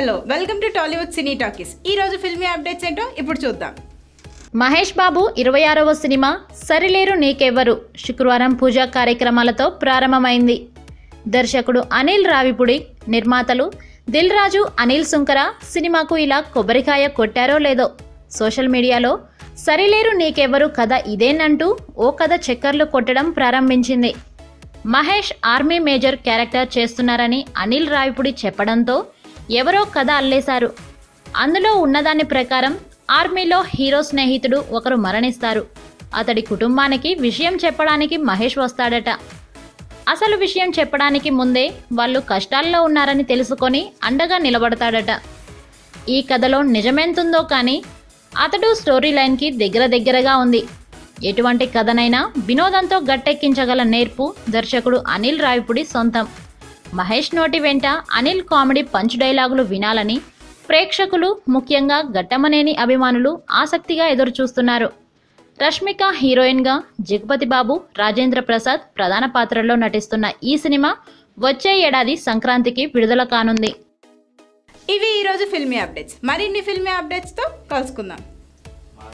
hello welcome to Tollywood cine talkies ఈ రోజు filmy updates ఏంటో ఇప్పుడు చూద్దాం మహేష్ బాబు ఇరవై ఆరవ సినిమా సరిలేరు నీకెవ్వరు శుక్రవారం పూజా కార్యక్రమాలతో ప్రారంభమైంది దర్శకుడు అనిల్ రావిపుడి నిర్మాతలు దిల్ రాజు అనిల్ సుంకర సినిమాకు ఇలా కొబ్బరికాయ కొట్టారో లేదో సోషల్ మీడియాలో సరిలేరు నీకెవ్వరు కథ ఇదేనంటూ ఓ కథ చక్కర్లు కొట్టడం ప్రారంభించింది మహేష్ ఆర్మీ మేజర్ క్యారెక్టర్ చేస్తున్నారని అనిల్ రావిపుడి చెప్పడంతో ఎవరో కథ అల్లేశారు అందులో ఉన్నదాని ప్రకారం ఆర్మీలో హీరో స్నేహితుడు ఒకరు మరణిస్తారు అతడి కుటుంబానికి విషయం చెప్పడానికి మహేష్ వస్తాడట అసలు విషయం చెప్పడానికి ముందే వాళ్ళు కష్టాల్లో ఉన్నారని తెలుసుకొని అండగా నిలబడతాడట ఈ కథలో నిజమెంతుందో కానీ అతడు స్టోరీ లైన్కి దగ్గర దగ్గరగా ఉంది ఎటువంటి కథనైనా వినోదంతో గట్టెక్కించగల నేర్పు దర్శకుడు అనిల్ రావిపుడి సొంతం మహేష్ నోటి వెంట అనిల్ కామెడీ పంచ్ డైలాగులు వినాలని ప్రేక్షకులు ముఖ్యంగా గట్టమనేని అభిమానులు ఆసక్తిగా ఎదురుచూస్తున్నారు రష్మిక హీరోయిన్గా జగపతి బాబు రాజేంద్ర ప్రసాద్ ప్రధాన పాత్రల్లో నటిస్తున్న ఈ సినిమా వచ్చే ఏడాది సంక్రాంతికి విడుదల కానుంది ఇవి ఈ రోజు ఫిల్మీ అప్డేట్స్ మరిన్ని ఫిల్మీ అప్డేట్స్తో కలుసుకుందాం